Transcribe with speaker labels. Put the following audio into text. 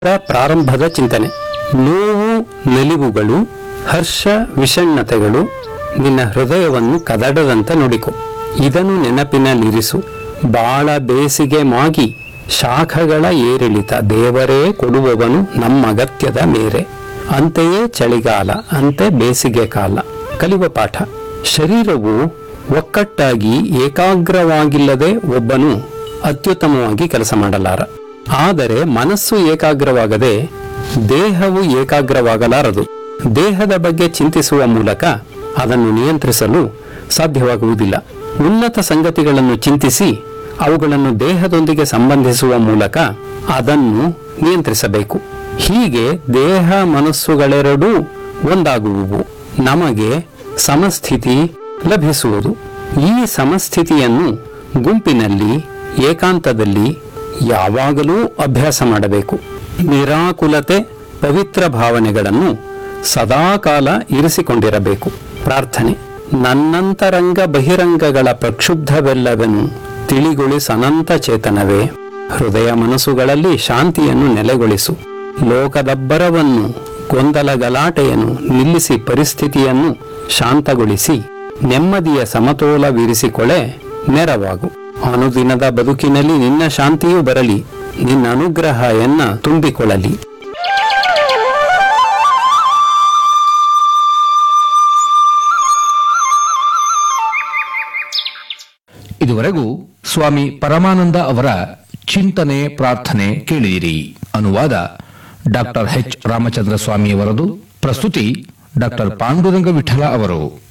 Speaker 1: ಪ್ರಾರಂಭದ ಚಿಂತನೆ ನೋವು ನಲಿವುಗಳು ಹರ್ಷ ವಿಷಣ್ಣತೆಗಳು ನಿನ್ನ ಹೃದಯವನ್ನು ಕದಡದಂತೆ ನೋಡಿಕೊ ಇದನ್ನು ನೆನಪಿನಲ್ಲಿರಿಸು ಬಾಳ ಬೇಸಿಗೆ ಮಾಗಿ ಶಾಖಗಳ ಏರಿಳಿತ ದೇವರೇ ಕೊಡುವವನು ನಮ್ಮ ಅಗತ್ಯದ ಮೇರೆ ಅಂತೆಯೇ ಚಳಿಗಾಲ ಅಂತೆ ಬೇಸಿಗೆ ಕಾಲ ಕಲಿಯುವ ಪಾಠ ಶರೀರವು ಒಕ್ಕಟ್ಟಾಗಿ ಏಕಾಗ್ರವಾಗಿಲ್ಲದೆ ಒಬ್ಬನು ಅತ್ಯುತ್ತಮವಾಗಿ ಕೆಲಸ ಮಾಡಲಾರ ಆದರೆ ಮನಸ್ಸು ಏಕಾಗ್ರವಾಗದೆ ದೇಹವು ಏಕಾಗ್ರವಾಗಲಾರದು ದೇಹದ ಬಗ್ಗೆ ಚಿಂತಿಸುವ ಮೂಲಕ ಅದನ್ನು ನಿಯಂತ್ರಿಸಲು ಸಾಧ್ಯವಾಗುವುದಿಲ್ಲ ಉನ್ನತ ಸಂಗತಿಗಳನ್ನು ಚಿಂತಿಸಿ ಅವುಗಳನ್ನು ದೇಹದೊಂದಿಗೆ ಸಂಬಂಧಿಸುವ ಮೂಲಕ ಅದನ್ನು ನಿಯಂತ್ರಿಸಬೇಕು ಹೀಗೆ ದೇಹ ಮನಸ್ಸುಗಳೆರಡೂ ಒಂದಾಗುವುವು ನಮಗೆ ಸಮಸ್ಥಿತಿ ಲಭಿಸುವುದು ಈ ಸಮಸ್ಥಿತಿಯನ್ನು ಗುಂಪಿನಲ್ಲಿ ಏಕಾಂತದಲ್ಲಿ ಯಾವಾಗಲೂ ಅಭ್ಯಾಸ ಮಾಡಬೇಕು ನಿರಾಕುಲತೆ ಪವಿತ್ರ ಭಾವನೆಗಳನ್ನು ಸದಾಕಾಲ ಇರಿಸಿಕೊಂಡಿರಬೇಕು ಪ್ರಾರ್ಥನೆ ನನ್ನಂತರಂಗ ಬಹಿರಂಗಗಳ ಪ್ರಕ್ಷುಬ್ಧವೆಲ್ಲವೆನು ತಿಳಿಗೊಳಿಸನಂತ ಚೇತನವೇ ಹೃದಯ ಮನಸ್ಸುಗಳಲ್ಲಿ ಶಾಂತಿಯನ್ನು ನೆಲೆಗೊಳಿಸು ಲೋಕದಬ್ಬರವನ್ನು ಗೊಂದಲ ಗಲಾಟೆಯನ್ನು ನಿಲ್ಲಿಸಿ ಪರಿಸ್ಥಿತಿಯನ್ನು ಶಾಂತಗೊಳಿಸಿ ನೆಮ್ಮದಿಯ ಸಮತೋಲವಿರಿಸಿಕೊಳ್ಳೆ ನೆರವಾಗು ಅನುದಿನದ ಬದುಕಿನಲ್ಲಿ ನಿನ್ನ ಶಾಂತಿಯೂ ಬರಲಿ ನಿನ್ನ ಅನುಗ್ರಹ ಎನ್ನ ತುಂಬಿಕೊಳ್ಳಲಿ
Speaker 2: ಇದುವರೆಗೂ ಸ್ವಾಮಿ ಪರಮಾನಂದ ಅವರ ಚಿಂತನೆ ಪ್ರಾರ್ಥನೆ ಕೇಳಿದಿರಿ ಅನುವಾದ ಡಾಕ್ಟರ್ ಎಚ್ ರಾಮಚಂದ್ರ ಸ್ವಾಮಿಯವರದು ಪ್ರಸ್ತುತಿ ಡಾಕ್ಟರ್ ಪಾಂಡುರಂಗ ವಿಠಲ ಅವರು